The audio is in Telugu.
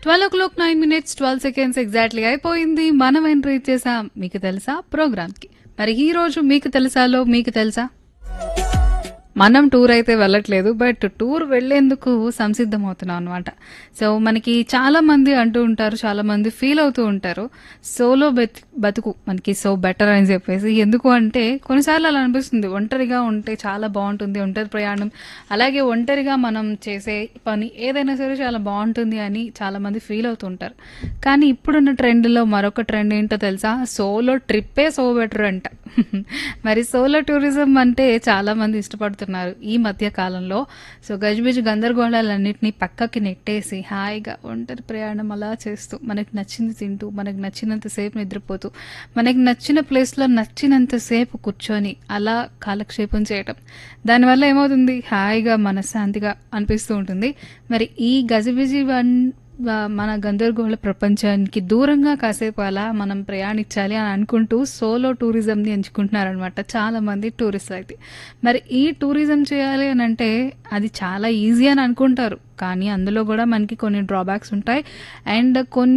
twelve o'clock nine minutes twelve seconds exactly అయిపోయింది మనం ఎంట్రీ ఇచ్చేసాం మీకు తెలుసా ప్రోగ్రామ్కి మరి ఈ రోజు మీకు తెలుసాలో మీకు తెలుసా మనం టూర్ అయితే వెళ్ళట్లేదు బట్ టూర్ వెళ్ళేందుకు సంసిద్ధం అవుతున్నాం అనమాట సో మనకి చాలా మంది అంటూ ఉంటారు చాలా మంది ఫీల్ అవుతూ ఉంటారు సోలో బతు బతుకు మనకి సో బెటర్ అని చెప్పేసి ఎందుకు అంటే కొన్నిసార్లు అలా అనిపిస్తుంది ఒంటరిగా ఉంటే చాలా బాగుంటుంది ఒంటరి ప్రయాణం అలాగే ఒంటరిగా మనం చేసే పని ఏదైనా సరే చాలా బాగుంటుంది అని చాలా మంది ఫీల్ అవుతూ ఉంటారు కానీ ఇప్పుడున్న ట్రెండ్లో మరొక ట్రెండ్ ఏంటో తెలుసా సోలో ట్రిప్పే సో బెటర్ అంట మరి సోలో టూరిజం అంటే చాలా మంది ఇష్టపడుతున్నారు ఈ మధ్య కాలంలో సో గజిబిజి గందరగోళాలన్నింటినీ పక్కకి నెట్టేసి హాయిగా ఒంటరి ప్రయాణం అలా చేస్తూ మనకి నచ్చింది తింటూ మనకి నచ్చినంతసేపు నిద్రపోతూ మనకి నచ్చిన ప్లేస్లో నచ్చినంతసేపు కూర్చొని అలా కాలక్షేపం చేయటం దానివల్ల ఏమవుతుంది హాయిగా మనశ్శాంతిగా అనిపిస్తూ ఉంటుంది మరి ఈ గజిబిజి వన్ వా- మన గందరగోళ ప్రపంచానికి దూరంగా కాసేపు అలా మనం ప్రయాణించాలి అని అనుకుంటూ సోలో టూరిజంని ఎంచుకుంటున్నారనమాట చాలా మంది టూరిస్టులు అయితే మరి ఈ టూరిజం చేయాలి అని అంటే అది చాలా ఈజీ అని అనుకుంటారు కానీ అందులో కూడా మనకి కొన్ని డ్రాబ్యాక్స్ ఉంటాయి అండ్ కొన్ని